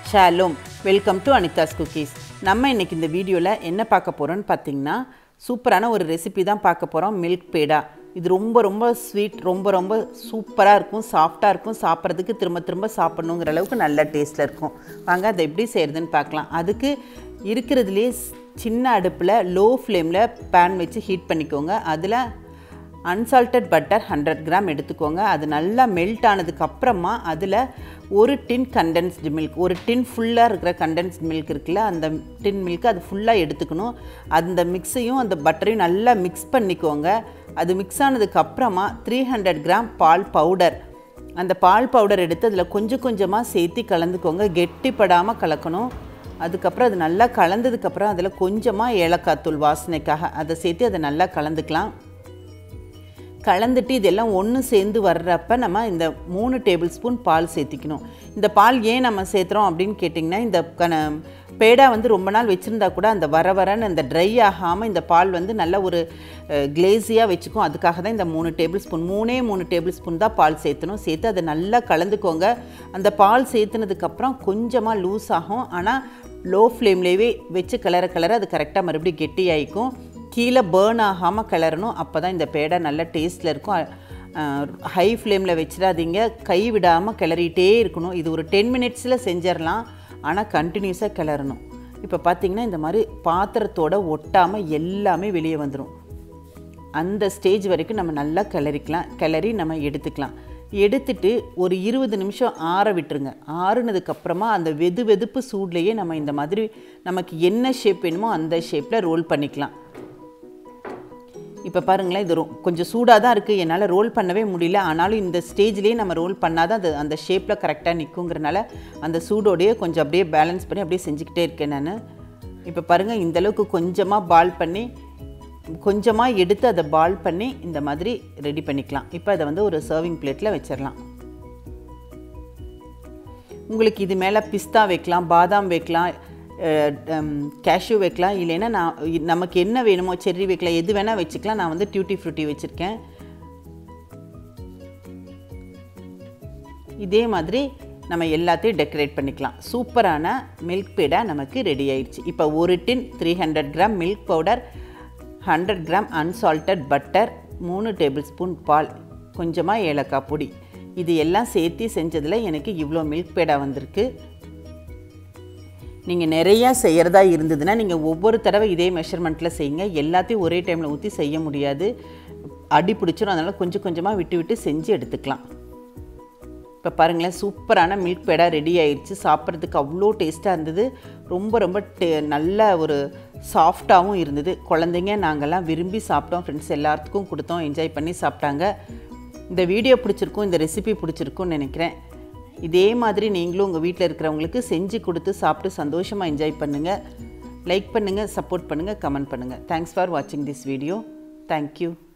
Shalom welcome to Anita's cookies நம்ம இன்னைக்கு இந்த வீடியோவில் என்ன பார்க்க போகிறோம்னு பார்த்தீங்கன்னா சூப்பரான ஒரு ரெசிபி தான் பார்க்க போகிறோம் மில்க் பேடா இது ரொம்ப ரொம்ப ஸ்வீட் ரொம்ப ரொம்ப சூப்பராக இருக்கும் சாஃப்டாக இருக்கும் சாப்பிட்றதுக்கு திரும்ப திரும்ப சாப்பிட்ணுங்கிற அளவுக்கு நல்ல டேஸ்ட்டில் இருக்கும் வாங்க அதை எப்படி செய்கிறதுன்னு பார்க்கலாம் அதுக்கு இருக்கிறதுலே சின்ன அடுப்பில் லோ ஃப்ளேமில் பேன் வச்சு ஹீட் பண்ணிக்கோங்க அதில் அன்சால்டட் பட்டர் ஹண்ட்ரட் கிராம் எடுத்துக்கோங்க அது நல்லா மெல்ட் ஆனதுக்கு அப்புறமா அதில் ஒரு டின் கண்டென்ஸ்டு மில்க் ஒரு டின் ஃபுல்லாக இருக்கிற கண்டென்ஸ்டு மில்க் இருக்குல்ல அந்த டின் மில்க் அது ஃபுல்லாக எடுத்துக்கணும் அந்த மிக்ஸையும் அந்த பட்டரையும் நல்லா மிக்ஸ் பண்ணிக்கோங்க அது மிக்ஸ் ஆனதுக்கு அப்புறமா த்ரீ ஹண்ட்ரட் கிராம் பால் பவுடர் அந்த பால் பவுடர் எடுத்து அதில் கொஞ்சம் கொஞ்சமாக சேர்த்து கலந்துக்கோங்க கெட்டிப்படாமல் கலக்கணும் அதுக்கப்புறம் அது நல்லா கலந்ததுக்கப்புறம் அதில் கொஞ்சமாக ஏலக்காய் தூள் வாசனைக்காக அதை சேர்த்து அதை நல்லா கலந்துக்கலாம் கலந்துட்டு இதெல்லாம் ஒன்று சேர்ந்து வர்றப்ப நம்ம இந்த மூணு டேபிள் ஸ்பூன் பால் சேர்த்திக்கணும் இந்த பால் ஏன் நம்ம சேர்த்துறோம் அப்படின்னு கேட்டிங்கன்னா இந்த கன பேடா வந்து ரொம்ப நாள் வச்சுருந்தா கூட அந்த வர வரன்னு அந்த ட்ரை ஆகாமல் இந்த பால் வந்து நல்ல ஒரு கிளேஸியாக வச்சுக்கும் அதுக்காக தான் இந்த மூணு டேபிள் ஸ்பூன் மூணே மூணு டேபிள் ஸ்பூன் தான் பால் சேர்த்தணும் சேர்த்து அதை நல்லா கலந்துக்கோங்க அந்த பால் சேர்த்துனதுக்கப்புறம் கொஞ்சமாக லூஸ் ஆகும் ஆனால் லோ ஃப்ளேம்லேயே வச்சு கிளற கிளற அது கரெக்டாக மறுபடியும் கெட்டியாயிக்கும் கீழே பேர்ன் ஆகாமல் கிளறணும் அப்போ தான் இந்த பேடை நல்ல டேஸ்ட்டில் இருக்கும் ஹை ஃப்ளேமில் வச்சிடாதீங்க கை விடாமல் கிளறிட்டே இருக்கணும் இது ஒரு டென் மினிட்ஸில் செஞ்சிடலாம் ஆனால் கண்டினியூஸாக கிளறணும் இப்போ பார்த்திங்கன்னா இந்த மாதிரி பாத்திரத்தோட ஒட்டாமல் எல்லாமே வெளியே வந்துடும் அந்த ஸ்டேஜ் வரைக்கும் நம்ம நல்லா கிளறிக்கலாம் கிளறி நம்ம எடுத்துக்கலாம் எடுத்துட்டு ஒரு இருபது நிமிஷம் ஆற விட்டுருங்க ஆறுனதுக்கப்புறமா அந்த வெது வெதுப்பு சூட்லேயே நம்ம இந்த மாதிரி நமக்கு என்ன ஷேப் வேணுமோ அந்த ஷேப்பில் ரோல் பண்ணிக்கலாம் இப்போ பாருங்களேன் இது ரொ- கொஞ்சம் சூடாக தான் இருக்குது என்னால் ரோல் பண்ணவே முடியல ஆனாலும் இந்த ஸ்டேஜ்லேயே நம்ம ரோல் பண்ணால் தான் அது அந்த ஷேப்பில் கரெக்டாக நிற்குங்கிறனால அந்த சூடோடையே கொஞ்சம் அப்படியே பேலன்ஸ் பண்ணி அப்படியே செஞ்சுக்கிட்டே இருக்கேன் நான் இப்போ பாருங்கள் இந்த அளவுக்கு கொஞ்சமாக பால் பண்ணி கொஞ்சமாக எடுத்து அதை பால் பண்ணி இந்த மாதிரி ரெடி பண்ணிக்கலாம் இப்போ அதை வந்து ஒரு சர்விங் பிளேட்டில் வச்சிடலாம் உங்களுக்கு இது மேலே பிஸ்தா வைக்கலாம் பாதாம் வைக்கலாம் கேஷ்யூ வைக்கலாம் இல்லைன்னா நான் இ- நமக்கு என்ன வேணுமோ செர்ரி வைக்கலாம் எது வேணால் வச்சுக்கலாம் நான் வந்து டியூட்டி ஃப்ரூட்டி வச்சுருக்கேன் இதே மாதிரி நம்ம எல்லாத்தையும் டெக்கரேட் பண்ணிக்கலாம் சூப்பரான மில்க் பேடா நமக்கு ரெடி ஆயிடுச்சு இப்போ ஒரு tin three hundred gram milk powder hundred gram unsalted butter மூணு டேபிள் ஸ்பூன் பால் கொஞ்சமாக ஏலக்காய் பொடி இது எல்லாம் சேர்த்து செஞ்சதில் எனக்கு இவ்வளோ மில்க் பேடா வந்திருக்கு நீங்கள் நிறையா செய்கிறதா இருந்ததுன்னா நீங்கள் ஒவ்வொரு தடவை இதே மெஷர்மெண்ட்டில் செய்யுங்க எல்லாத்தையும் ஒரே டைமில் ஊற்றி செய்ய முடியாது அடி பிடிச்சிரும் அதனால் கொஞ்சம் கொஞ்சமாக விட்டு விட்டு செஞ்சு எடுத்துக்கலாம் இப்போ பாருங்களேன் சூப்பரான மில்க் பேடா ரெடி ஆயிடுச்சு சாப்பிட்றதுக்கு அவ்வளோ டேஸ்ட்டாக இருந்தது ரொம்ப ரொம்ப டே நல்ல ஒரு சாஃப்டாகவும் இருந்தது குழந்தைங்க நாங்கள்லாம் விரும்பி சாப்பிட்டோம் ஃப்ரெண்ட்ஸ் எல்லாத்துக்கும் கொடுத்தோம் என்ஜாய் பண்ணி சாப்பிட்டாங்க இந்த வீடியோ பிடிச்சிருக்கும் இந்த ரெசிபி பிடிச்சிருக்கும்னு நினைக்கிறேன் இதே மாதிரி நீங்களும் உங்கள் வீட்டில் இருக்கிறவங்களுக்கு செஞ்சு கொடுத்து சாப்பிட்டு சந்தோஷமாக என்ஜாய் பண்ணுங்கள் லைக் பண்ணுங்கள் சப்போர்ட் பண்ணுங்கள் கமெண்ட் பண்ணுங்கள் தேங்க்ஸ் ஃபார் வாட்சிங் திஸ் வீடியோ தேங்க்யூ